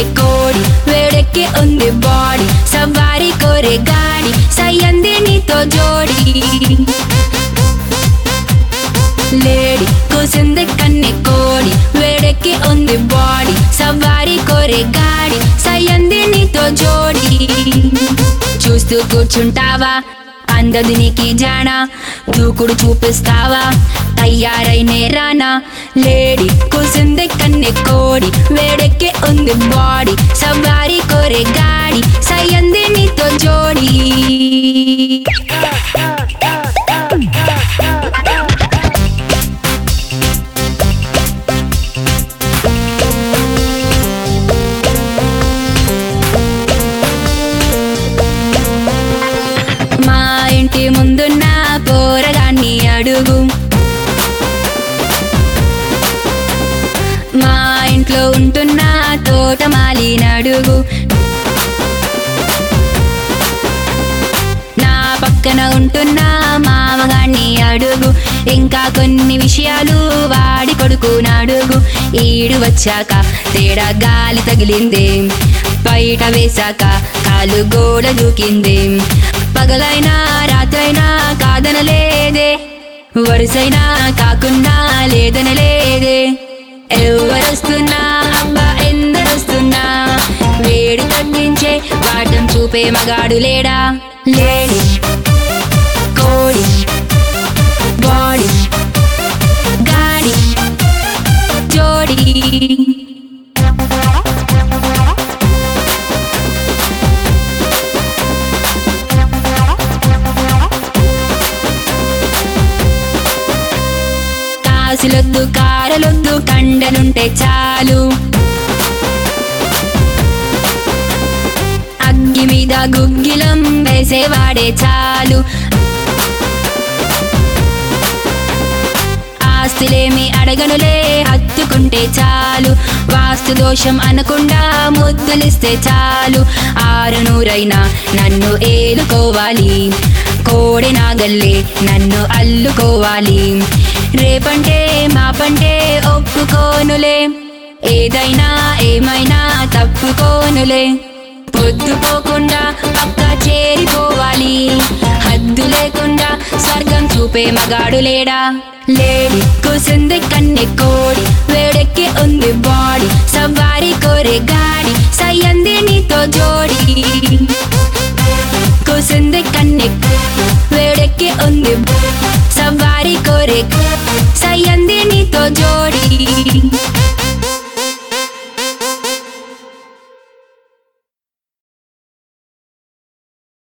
కన్నె కోడి వేడెక్కి ఉంది బాడీ సవారి కోరే గాడి సయ్యంది నీతో జోడి లేడి కూసింది కన్నె కోడి వేడెక్కి ఉంది బాడీ సవారి కోరే గాడి సయ్యంది నీతో జోడి చూస్తూ కూర్చుంటావా అందది నీకి జానా దూకుడు చూపిస్తావా తయారైనే రానా లేడి కూసింది కన్నె కోడి వేడెక్కి ఉంది బాడీ సవారి కోరే గాడి సయ్యంది నీతో జోడి మా ఇంటి ముందున్న పోరగాన్ని అడుగు మా ఇంట్లో ఉంటున్న తోటమాలిని అడుగు నా పక్కన ఉంటున్న మామగాన్ని అడుగు ఇంకా కొన్ని విషయాలు వాడి కొడుకుని అడుగు ఈడు వచ్చాక తేడా గాలి తగిలింది బయట వేశాక కాలు గోడ దూకింది పగలైనా రాత్రైనా కాదనలేదే వరుసైనా కాకున్నా లేదనలేదే ఎవరొస్తున్నా అబ్బా ఎందరొస్తున్నా వేడి తగ్గించే వాటం చూపే మగాడు లేడా లేడి కోడి బాడీ గాడి జోడి కాసులొద్దు కారలొద్దు కండలుంటే చాలు అగ్గి మీద గుగ్గిలం వేసేవాడే చాలు ఆస్తులేమి అడగనులే హత్తుకుంటే చాలు వాస్తు దోషం అనకుండా ముద్దులిస్తే చాలు ఆరు నూరైనా నన్ను ఏలుకోవాలి కోడి నాగల్లే నన్ను అల్లుకోవాలి రేపంటే మాపంటే ఒప్పుకోనులే ఏదైనా ఏమైనా తప్పుకోనులే పొద్దుపోకుండా పక్క చేరిపోవాలి హద్దు లేకుండా స్వర్గం చూపే మగాడు లేడా లేడి కూసింది కన్నె కోడి వేడెక్కి ఉంది బాడీ సవారి కోరే గాడి సయ్యంది నీతో జోడి